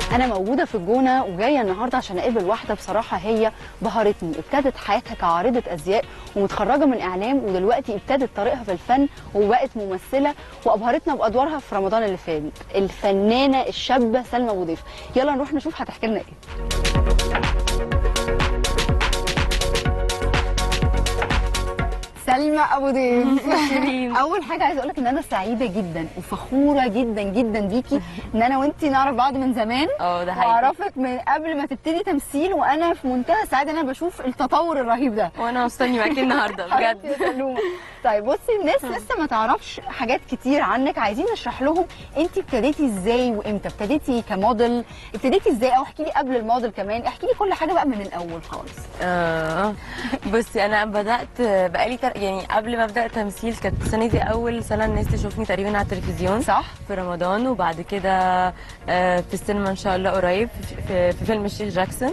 انا موجوده في الجونه وجايه النهارده عشان اقابل واحده بصراحه هي بهرتني ابتدت حياتها كعارضه ازياء ومتخرجه من اعلام ودلوقتي ابتدت طريقها في الفن وبقت ممثله وابهرتنا بادوارها في رمضان اللي فات الفنانه الشابه سلمى ابو ضيف يلا نروح نشوف هتحكي لنا ايه سلمى ابو ضيف اول حاجه عايزه اقول لك ان انا سعيده جدا وفخوره جدا جدا بيكي ان انا وانتي نعرف بعض من زمان اه ده حقيقي واعرفك من قبل ما تبتدي تمثيل وانا في منتهى السعاده ان انا بشوف التطور الرهيب ده وانا مستني معاكي النهارده حبيبتي يا بجد سلومه طيب بصي الناس لسه ما تعرفش حاجات كتير عنك عايزين نشرح لهم انت ابتديتي ازاي وامتى ابتديتي كموديل ابتديتي ازاي او احكي لي قبل الموديل كمان احكي لي كل حاجه بقى من الاول خالص آه. بصي انا بدات بقالي تر... يعني قبل ما ابدا تمثيل كانت السنه دي اول سنه الناس تشوفني تقريبا على التلفزيون صح في رمضان وبعد كده آه، في السينما ان شاء الله قريب في, في, في فيلم الشيخ جاكسون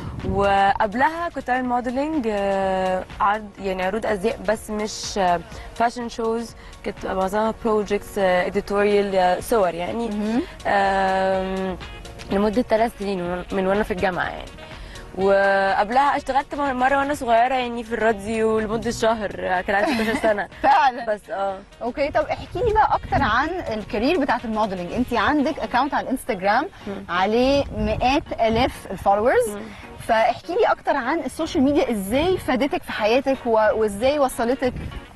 وقبلها كنت بعمل موديلنج آه، عرض يعني عروض ازياء بس مش فاشن شوز كانت معظمها بروجكتس اديتوريال صور يعني مهم. آم، لمده ثلاث سنين من- من وانا في الجامعه يعني وقبلها اشتغلت مر- مره وانا صغيره يعني في الراديو لمده شهر كان عندي 16 سنه فعلا بس اه اوكي طب احكي لي بقى اكتر عن الكارير بتاعت الموديلنج انت عندك اكونت على الانستجرام عليه مئات الاف الفولورز فاحكي لي اكتر عن السوشيال ميديا ازاي فادتك في حياتك و... وازاي وصلتك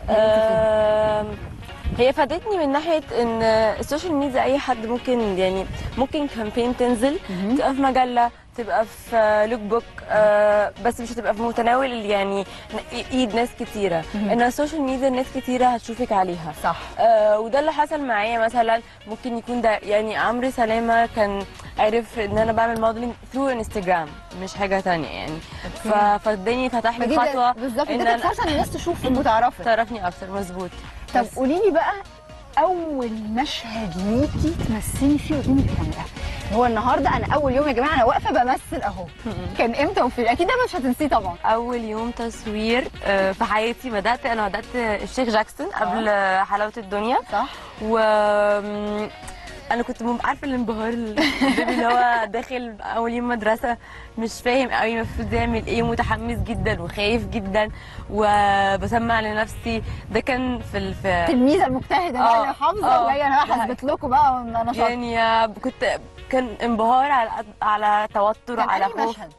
آم، هي فادتني من ناحيه ان السوشيال ميديا اي حد ممكن يعني ممكن كامبين تنزل مهم. تبقى في مجله تبقى في لوك بوك آه، بس مش هتبقى في متناول يعني ايد ناس كتيره مهم. ان السوشيال ميديا ناس كتيره هتشوفك عليها صح آه، وده اللي حصل معايا مثلا ممكن يكون ده يعني عمرو سلامه كان عرف ان انا بعمل موديلنج ثرو انستجرام مش حاجه تانية يعني ف- فاداني فتح لي فدي ده- خطوه بالظبط إن اديتك أنا- فرصه ان الناس تشوفك وتعرفك تعرفني اكتر مظبوط طب بس- قولي لي بقى اول مشهد ليكي تمثلي فيه قدام الكاميرا هو النهارده انا اول يوم يا جماعه انا واقفه بمثل اهو كان امتى وفين اكيد ده مش هتنسيه طبعا اول يوم تصوير آه، في حياتي بدات انا بدات الشيخ جاكسون قبل آه، حلاوه الدنيا صح و م، انا كنت مم- عارفه الانبهار البيبي اللي هو داخل اول يوم مدرسه مش فاهم قوي المفروض يعمل ايه متحمس جدا وخايف جدا وبسمع لنفسي ده كان في ال- في التلميذه المجتهده بقى آه، اللي حافظه آه، وجايه انا ده هثبت لكم بقى ان انا شاطره يعني آه، كنت كان انبهار على على توتر كان على أنهي خوف مشهد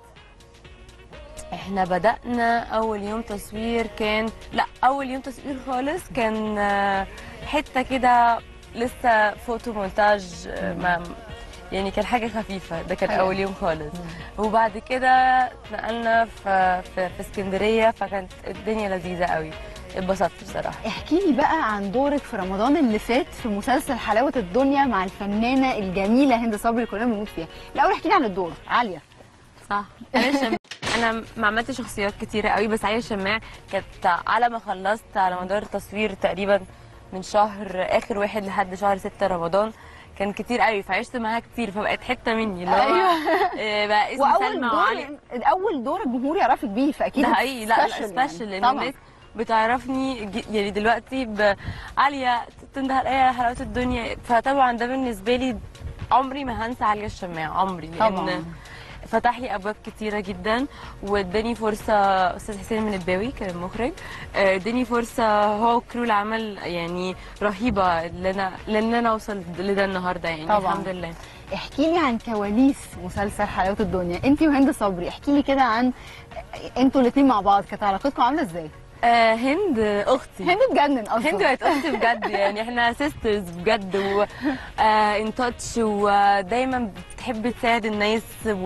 احنا بدأنا أول يوم تصوير كان لا أول يوم تصوير خالص كان آه، حتة كده لسه فوتو مونتاج آه، ما يعني كان حاجة خفيفة ده كان حلو. أول يوم خالص وبعد كده نقلنا في في, في اسكندرية فكانت الدنيا لذيذة قوي اتبسطت بصراحة احكي لي بقى عن دورك في رمضان اللي فات في مسلسل حلاوه الدنيا مع الفنانه الجميله هند صبري اللي كلنا بنموت فيها الاول احكي لي عن الدور عاليه صح انا شم... انا ما عملتش شخصيات كتيره قوي بس عايشه شماع كانت على ما خلصت على مدار التصوير تقريبا من شهر اخر واحد لحد شهر ستة رمضان كان كتير قوي فعشت معاها كتير فبقت حته مني اللي هو أيوة. آه، بقى اسمي واول سلمى وعلي دور اول دور الجمهور يعرفك بيه فاكيد ده حقيقي لا لا special سبيشال يعني. لان طبعا الناس بتعرفني ج- يعني دلوقتي بعاليه تنده عليا على حلاوه الدنيا فطبعا ده بالنسبه لي عمري ما هنسى عليا الشماع عمري لان طبعا فتح لي ابواب كتيره جدا واداني فرصه استاذ حسين من الباوي كان المخرج آه، اداني فرصه هو وكرو العمل يعني رهيبه لنا لان انا اوصل لده النهارده يعني طبعاً. الحمد لله احكي لي عن كواليس مسلسل حلاوه الدنيا انت وهند صبري احكي لي كده عن انتوا الاثنين مع بعض كانت علاقتكم عامله ازاي آه، هند اختي هند اتجنن اصلا هند بقت اختي بجد يعني احنا سيسترز بجد و ان تاتش ودايما بتحب تساعد الناس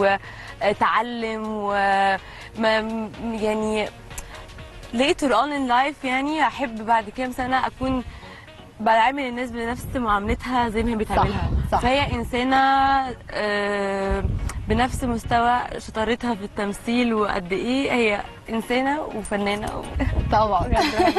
وتعلم و ما- يعني later on in life يعني احب بعد كام سنه اكون بعامل الناس بنفس معاملتها زي ما هي بتعاملها صح. فهي انسانه آه، بنفس مستوى شطارتها في التمثيل وقد ايه هي انسانه وفنانه و... طبعا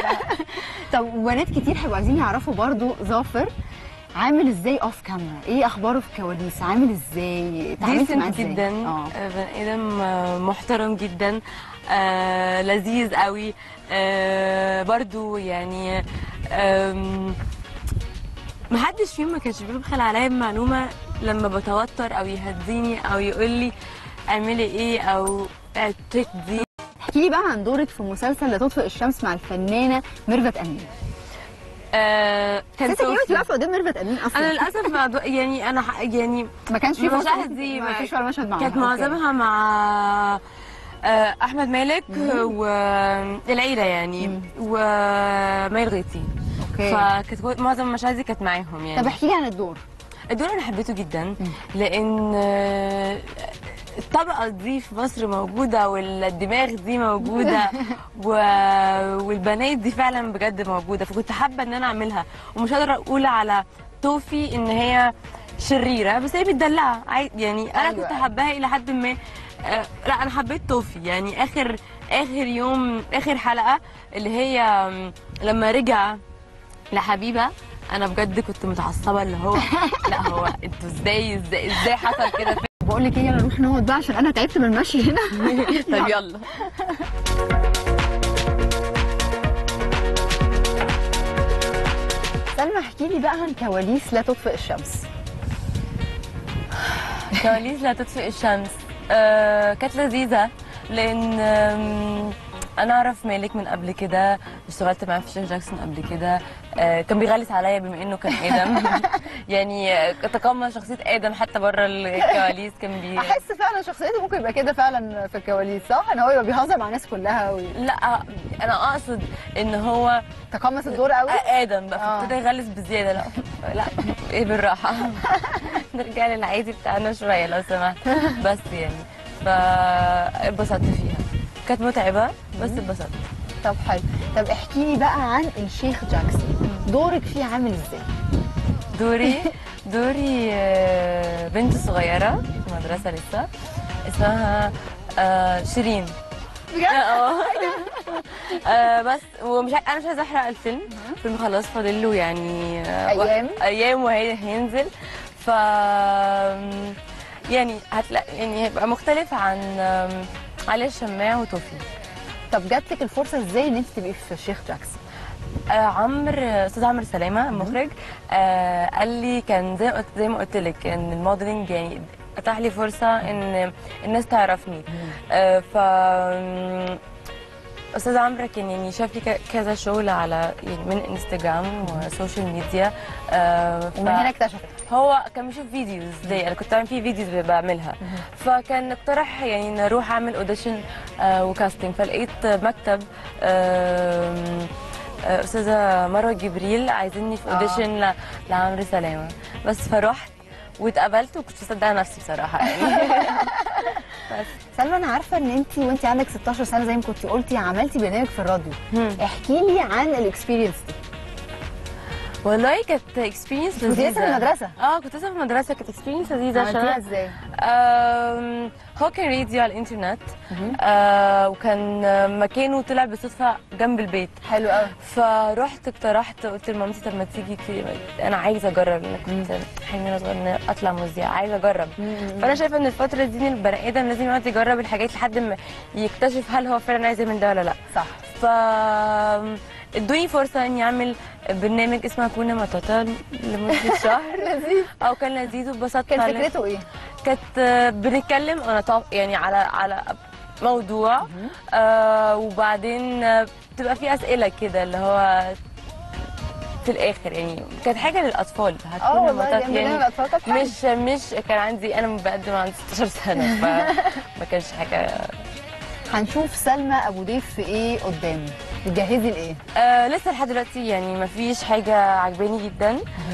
طب وبنات كتير هيبقوا عايزين يعرفوا برضو ظافر عامل ازاي اوف كاميرا ايه اخباره في الكواليس عامل ازاي اتعاملتي معاه ديسنت ازاي جدا اه آه، بني ادم آه، محترم جدا آه لذيذ قوي آه برضو يعني آم، محدش فيهم ما كانش بيبخل عليا بمعلومه لما بتوتر او يهديني او يقول لي اعملي ايه او التريك دي احكي لي بقى عن دورك في مسلسل لا تطفئ الشمس مع الفنانه ميرفت امين آه كان حسيتك ايه وانت صوفي. واقفه قدام ميرفت امين اصلا انا للاسف ما دو- يعني انا ح- يعني ما كانش في المشاهد فرصة- دي ما ما- فيش ولا مشهد معاها كانت أوكي. معظمها مع آه، احمد مالك والعيله يعني ومي الغيطي اوكي فكانت كو- معظم المشاهد دي كانت معاهم يعني طب احكي لي عن الدور الدور انا حبيته جدا لان آه، الطبقه دي في مصر موجوده والدماغ دي موجوده و... والبنات دي فعلا بجد موجوده فكنت حابه ان انا اعملها ومش قادره اقول على توفي ان هي شريره بس هي متدلعه عاي- يعني انا أيوة. كنت حباها الى حد ما آه، لا انا حبيت توفي يعني اخر اخر يوم اخر حلقه اللي هي آم، لما رجع لحبيبه انا بجد كنت متعصبه اللي هو لا هو انتوا ازاي ازاي ازاي حصل كده بقول لك ايه يلا نروح نقعد بقى عشان انا تعبت من المشي هنا طب يلا سلمى احكي لي بقى عن كواليس لا تطفئ الشمس كواليس لا تطفئ الشمس آه كانت لذيذة لأن آم، أنا أعرف مالك من قبل كده اشتغلت معاه في شيخ جاكسون قبل كده آه كان بيغلس عليا بما إنه كان آدم يعني آه، تقمص شخصية آدم حتى بره الكواليس كان بي احس فعلا شخصيته ممكن يبقى كده فعلا في الكواليس صح ان هو يبقى بيهزر مع الناس كلها لا أنا أقصد إن هو وتقمص الدور قوي ادم بقى آه. فابتدى يغلس بزياده لا لا ايه بالراحه نرجع للعادي بتاعنا شويه لو سمحت بس يعني فاتبسطت فيها كانت متعبه بس اتبسطت طب حلو طب احكي لي بقى عن الشيخ جاكسون دورك فيه عامل ازاي دوري دوري آه، بنت صغيره في مدرسه لسه اسمها آه، شيرين بجد اه آه، بس ومش ع- انا مش عايزه احرق الفيلم الفيلم خلاص فاضل له يعني آه، أيام؟ وقت- ايام وهينزل ف يعني هتلاقي يعني هيبقى مختلف عن آم، علي الشماع وتوفي طب جات لك الفرصه ازاي ان انت تبقي في الشيخ جاكسون آه عمرو استاذ عمرو سلامه المخرج آه قال لي كان زي ما قلت زي ما قلت لك ان الموديلنج يعني اتاح لي فرصه ان الناس تعرفني آه ف استاذ عمرو كان يعني شاف لي ك- كذا شغل على يعني من انستجرام وسوشيال ميديا آه ف- ومن هنا اكتشفت هو كان بيشوف فيديوز ليا انا كنت بعمل فيه فيديوز بعملها فكان اقترح يعني إن اروح اعمل اوديشن آه وكاستنج فلقيت مكتب آم، آه، استاذه مروه جبريل عايزيني في آه. اوديشن ل- لعمرو سلامه بس فرحت واتقبلت وكنت مصدقه نفسي بصراحه يعني بس سلمى انا عارفه ان انت وانت عندك 16 سنه زي ما كنت قلتي عملتي برنامج في الراديو مم. احكي لي عن الاكسبيرينس دي والله كانت اكسبيرينس كنت لسه في لذيذه المدرسه اه كنت لسه في المدرسه كانت اكسبيرينس لذيذه عشان عملتيها أنا- ازاي آم، هو كان راديو على الانترنت آه وكان آه، مكانه طلع بالصدفه جنب البيت حلو قوي فرحت اقترحت قلت لمامتي طب ما تيجي ت- انا عايزه اجرب انا كنت حلمي وانا صغيره إن أنا اطلع مذيعه عايزه اجرب فانا شايفه ان الفتره دي إن البني ادم لازم يقعد يجرب الحاجات لحد ما يكتشف هل هو فعلا عايز يعمل ده ولا لا صح ف ادوني فرصه اني اعمل برنامج اسمه كونا مطاطا لمده شهر لذيذ او كان لذيذ واتبسطت كان عليه. فكرته ايه كانت آه، بنتكلم انا طب يعني على على موضوع آه وبعدين آه، بتبقى في اسئله كده اللي هو في الاخر يعني كانت حاجه للاطفال اه هتكون والله المطاط دي برنامج اطفال طب حلو. مش مش كان عندي انا بقدم عندي 16 سنه فما كانش حاجه هنشوف سلمى ابو ضيف في ايه قدام بتجهزي لايه آه لسه لحد دلوقتي يعني ما فيش حاجه عجباني جدا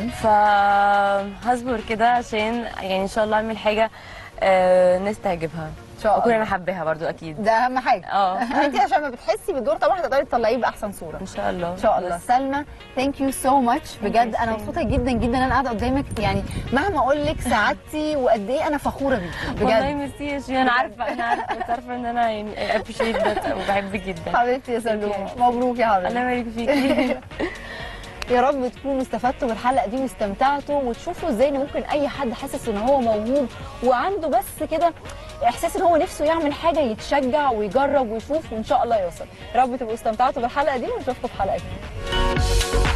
فهصبر كده عشان يعني ان شاء الله اعمل حاجه آه الناس تعجبها ان شاء واكون الله انا حباها برضو اكيد ده اهم حاجه اه انت عشان ما بتحسي بالدور طبعا هتقدري تطلعيه باحسن صوره ان شاء الله ان شاء الله بس سلمى ثانك يو سو ماتش بجد انا مبسوطه جدا جدا ان انا قاعده قدامك يعني مهما اقول لك سعادتي وقد ايه انا فخوره بيكي والله بجد ميرسي يا شيرين انا عارفه انا عارفه كنت عارفه ان انا يعني ابريشيت ذات وبحبك جدا حبيبتي يا سلومه مبروك يا حبيبتي الله يبارك فيكي يا رب تكونوا استفدتوا بالحلقه دي واستمتعتوا وتشوفوا ازاي ان ممكن اي حد حاسس ان هو موهوب وعنده بس كده احساس ان هو نفسه يعمل حاجه يتشجع ويجرب ويشوف وان شاء الله يوصل يا رب تبقوا استمتعتوا بالحلقه دي ونشوفكم في حلقه جديده